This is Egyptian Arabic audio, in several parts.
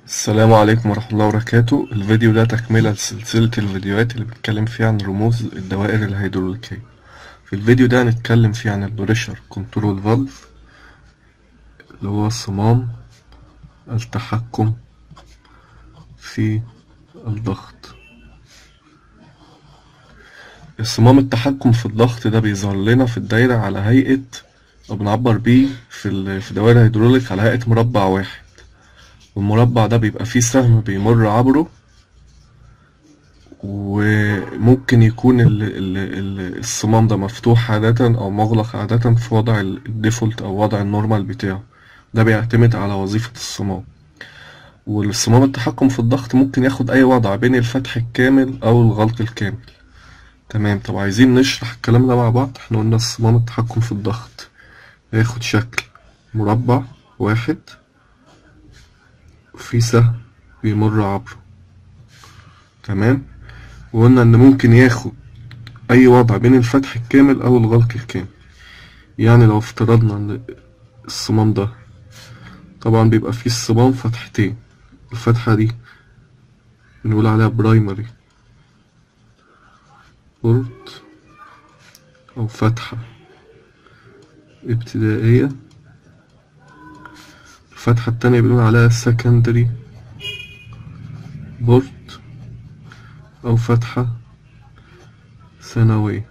السلام عليكم ورحمة الله وبركاته الفيديو ده تكملة لسلسلة الفيديوهات اللي بتكلم فيها عن رموز الدوائر الهيدروليكية في الفيديو ده هنتكلم فيه عن البريشر كنترول فالف اللي هو صمام التحكم في الضغط الصمام التحكم في الضغط ده بيظهر لنا في الدايرة على هيئة أو بنعبر بيه في ال- في دوائر الهيدروليك على هيئة مربع واحد والمربع ده بيبقى فيه سهم بيمر عبره وممكن يكون ال ال ال الصمام ده مفتوح عادة أو مغلق عادة في وضع ال- الديفولت أو وضع النورمال بتاعه ده بيعتمد على وظيفة الصمام والصمام التحكم في الضغط ممكن ياخد أي وضع بين الفتح الكامل أو الغلق الكامل تمام طب عايزين نشرح الكلام ده مع بعض احنا قلنا الصمام التحكم في الضغط هياخد شكل مربع واحد في سهم بيمر عبره تمام وقلنا ان ممكن ياخد اي وضع بين الفتح الكامل او الغلق الكامل يعني لو افترضنا ان الصمام ده طبعا بيبقى فيه الصمام فتحتين الفتحة دي بنقول عليها برايمري بورت او فتحة ابتدائية الفتحة التانية بنقول عليها secondary بورت أو فتحة ثانوية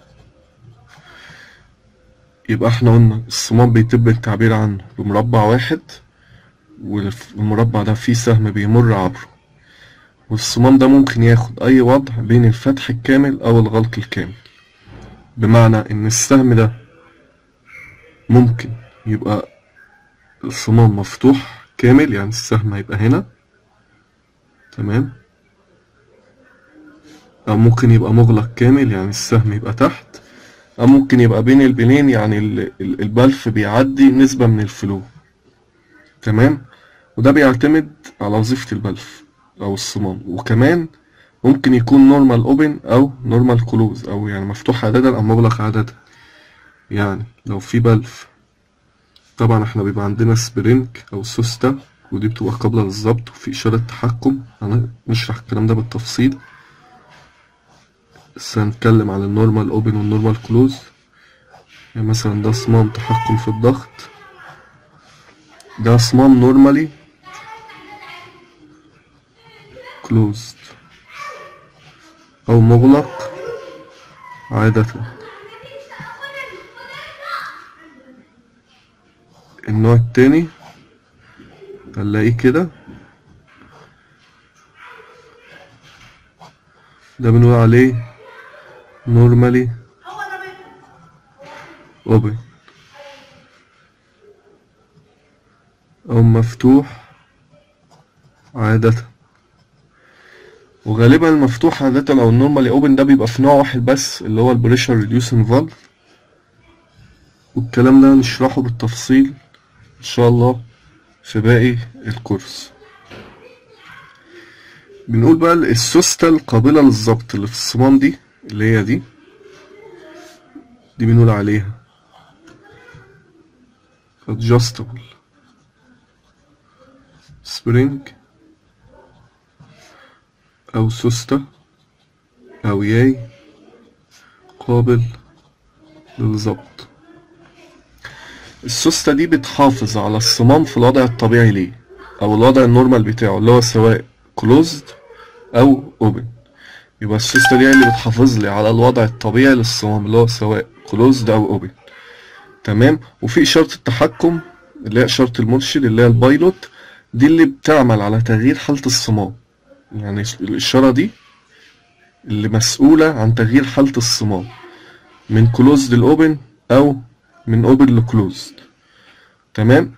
يبقى احنا قلنا الصمام بيتم التعبير عنه بمربع واحد والمربع ده فيه سهم بيمر عبره والصمام ده ممكن ياخد أي وضع بين الفتح الكامل أو الغلق الكامل بمعنى إن السهم ده ممكن يبقى الصمام مفتوح كامل يعني السهم هيبقى هنا تمام أو ممكن يبقى مغلق كامل يعني السهم يبقى تحت أو ممكن يبقى بين البنين يعني ال- ال- البلف بيعدي نسبة من الفلو تمام وده بيعتمد على وظيفة البلف أو الصمام وكمان ممكن يكون نورمال اوبن أو نورمال كلوز أو يعني مفتوح عادة أو مغلق عادة يعني لو في بلف طبعا احنا بيبقى عندنا سبرينج او سوسته ودي بتبقى قابلة للظبط وفي إشارة تحكم هنشرح الكلام ده بالتفصيل بس هنتكلم عن النورمال اوبن والنورمال كلوز يعني مثلا ده صمام تحكم في الضغط ده صمام نورمالي كلوزد أو مغلق عادة النوع التاني هنلاقيه كده ده بنقول عليه normally open أو مفتوح عادة وغالبا المفتوح عادة أو النورمالي اوبن ده بيبقى في نوع واحد بس اللي هو البريشر ريديوسنج فالف والكلام ده هنشرحه بالتفصيل إن شاء الله في باقي الكورس بنقول بقى السوستة القابلة للظبط اللي في الصمام دي اللي هي دي دي بنقول عليها adjustable spring أو سوستة أو ياي قابل للظبط السوستة دي بتحافظ على الصمام في الوضع الطبيعي ليه أو الوضع النورمال بتاعه اللي هو سواء closed أو open يبقى السوستة دي هي اللي بتحافظ لي على الوضع الطبيعي للصمام اللي هو سواء closed أو open تمام وفي إشارة التحكم اللي هي إشارة المرشد اللي هي البايلوت دي اللي بتعمل على تغيير حالة الصمام يعني الإشارة دي اللي مسؤولة عن تغيير حالة الصمام من closed لأوبن أو من اوبن لكلوزد تمام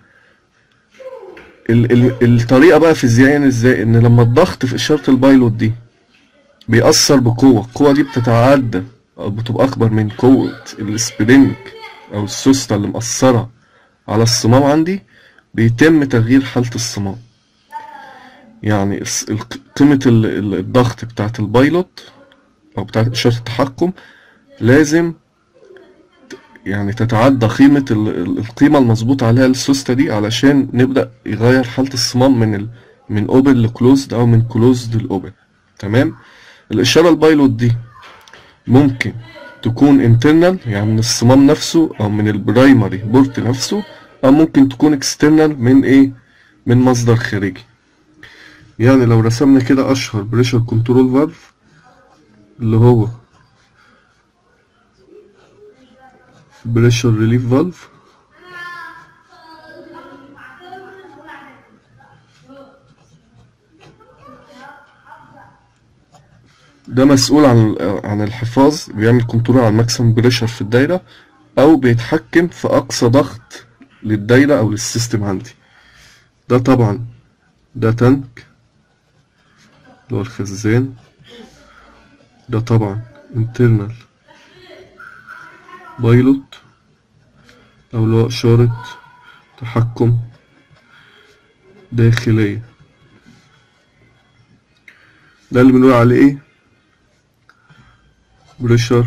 ال ال الطريقة بقى فيزيائيا ازاي ان لما الضغط في اشارة البايلوت دي بيأثر بقوة القوة دي بتتعدى او بتبقى اكبر من قوة السبرينج او السوستة اللي مأثرة على الصمام عندي بيتم تغيير حالة الصمام يعني الس- ال- قيمة ال- ال- الضغط بتاعت البايلوت او بتاعت اشارة التحكم لازم يعني تتعدى قيمة ال- ال- القيمة المظبوط عليها السوستة دي علشان نبدأ يغير حالة الصمام من ال من اوبن لكلوزد او من كلوزد لاوبن تمام الاشاره البايلوت دي ممكن تكون انترنال يعني من الصمام نفسه او من البرايمري بورت نفسه او ممكن تكون اكسترنال من ايه من مصدر خارجي يعني لو رسمنا كده اشهر بريشر كنترول فالف اللي هو بريشر ريليف فالف ده مسؤول عن عن الحفاظ بيعمل كنترول على الماكسيمم بريشر في الدايره او بيتحكم في اقصى ضغط للدايره او للسيستم عندي ده طبعا ده تانك اللي هو الخزان ده طبعا internal بايلوت او اللي هو اشارة تحكم داخلية ده اللي بنقول عليه ايه بريشر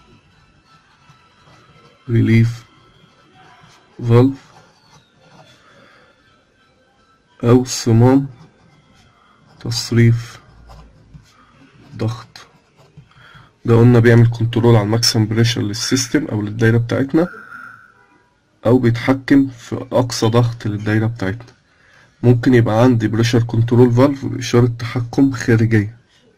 ريليف فالف او صمام تصريف ضغط ده قلنا بيعمل كنترول على الماكسيمم بريشر للسيستم او للدايره بتاعتنا او بيتحكم في اقصى ضغط للدايره بتاعتنا ممكن يبقى عندي بريشر كنترول فالف باشاره تحكم خارجيه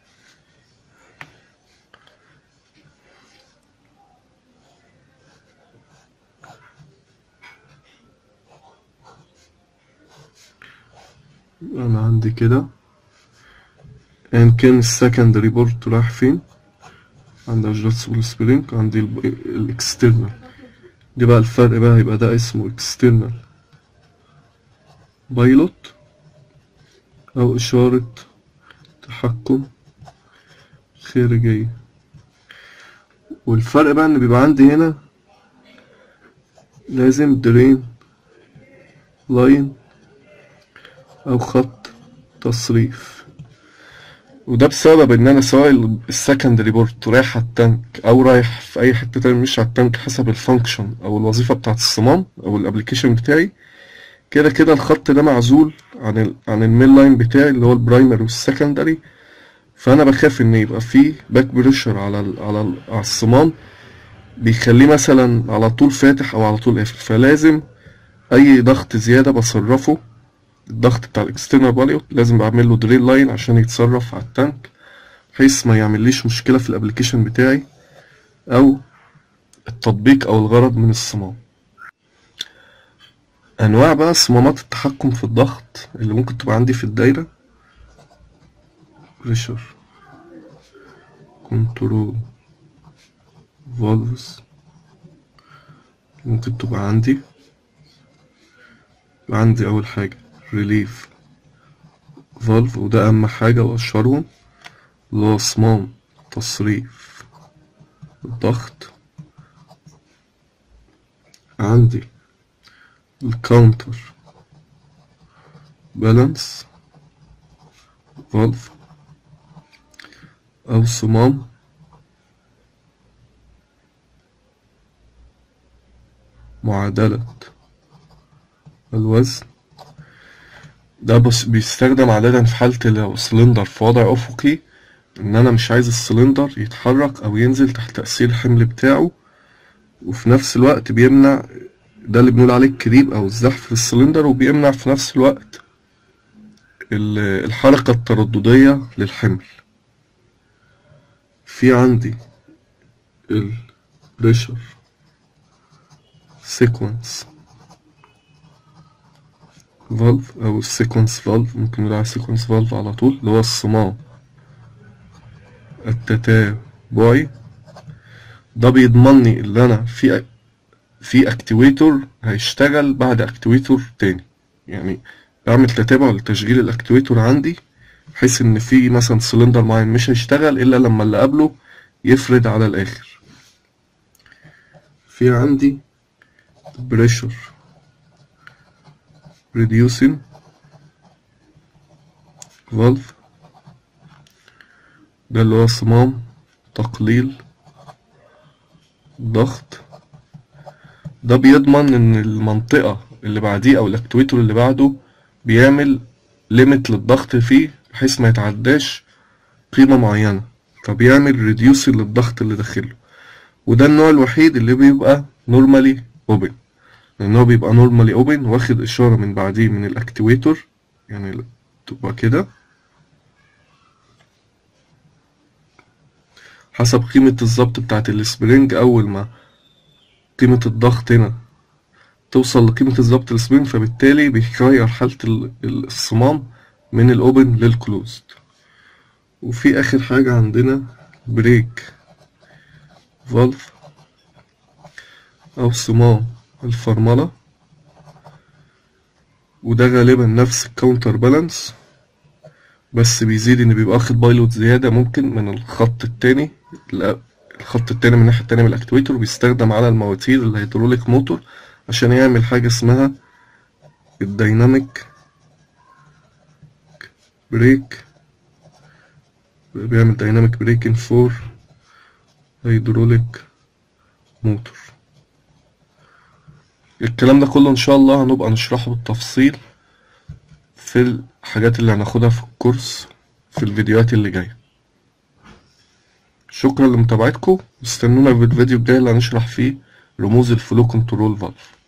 انا عندي كده ان كان السكندري بورت رايح فين عندي اجراس والسبرينج عندي الاكسترنال دي بقى الفرق بقى يبقى ده اسمه اكسترنال بايلوت او اشارة تحكم خارجية والفرق بقى ان بيبقى عندي هنا لازم درين لاين او خط تصريف وده بسبب ان انا سواء السكندري بورت رايح على التانك او رايح في اي حته تانية مش على التانك حسب الفانكشن او الوظيفه بتاعه الصمام او الابلكيشن بتاعي كده كده الخط ده معزول عن ال عن المين لاين بتاعي اللي هو البرايمري والسكندري فانا بخاف ان يبقى فيه باك بريشر على ال على ال على الصمام بيخليه مثلا على طول فاتح او على طول قافل فلازم اي ضغط زياده بصرفه الضغط بتاع الاكسترنال باليوت لازم بعمل له دريل لاين عشان يتصرف على التانك بحيث ما يعمليش مشكله في الابلكيشن بتاعي او التطبيق او الغرض من الصمام انواع بقى صمامات التحكم في الضغط اللي ممكن تبقى عندي في الدايره بريشر كنترول فالفز ممكن تبقى عندي عندي اول حاجه ريليف فالف وده اهم حاجة واشهرهم اللي هو صمام تصريف الضغط عندي الكاونتر بالانس فالف او صمام معادلة الوزن ده بس بيستخدم عادة في حالة لو السلندر في وضع أفقي إن أنا مش عايز السلندر يتحرك أو ينزل تحت تأثير الحمل بتاعه وفي نفس الوقت بيمنع ده اللي بنقول عليه الكريب أو الزحف في السلندر وبيمنع في نفس الوقت الحركة الترددية للحمل في عندي البريشر سيكونس فالف او السيكونس فالف ممكن نقول على السيكونس فالف على طول اللي هو الصمام التتابعي ده بيضمن لي ان انا في في اكتويتور هيشتغل بعد اكتويتور تاني يعني بعمل تتابع لتشغيل الاكتويتور عندي بحيث ان في مثلا سلندر معين مش هيشتغل الا لما اللي قبله يفرد على الاخر في عندي بريشر reducing valve ده اللي هو صمام تقليل ضغط ده بيضمن ان المنطقة اللي بعديه او الاكتويتور اللي بعده بيعمل ليميت للضغط فيه بحيث ما يتعداش قيمة معينة فبيعمل ريديوس للضغط اللي داخله وده النوع الوحيد اللي بيبقى نورمالي اوبن لان هو بيبقى نورمالي اوبن واخد اشارة من بعديه من الاكتويتور يعني تبقى كده حسب قيمة الظبط بتاعت السبرينج أول ما قيمة الضغط هنا توصل لقيمة الظبط السبرينج فبالتالي بيغير حالة ال- ال- الصمام من الأوبن للكلوزد وفي آخر حاجة عندنا بريك فالف أو صمام الفرملة وده غالبا نفس الكاونتر بالانس بس بيزيد ان بيبقى واخد بايلوت زيادة ممكن من الخط التاني لا، الخط التاني من الناحية التانية من الاكتويتور بيستخدم على المواتير الهيدروليك موتور عشان يعمل حاجة اسمها الديناميك بريك بيعمل ديناميك بريكنج فور هيدروليك موتور الكلام ده كله ان شاء الله هنبقى نشرحه بالتفصيل في الحاجات اللي هناخدها في الكورس في الفيديوهات اللي جاية شكرا لمتابعتكم استنونا في الفيديو الجاي اللي هنشرح فيه رموز الفلو كنترول فالف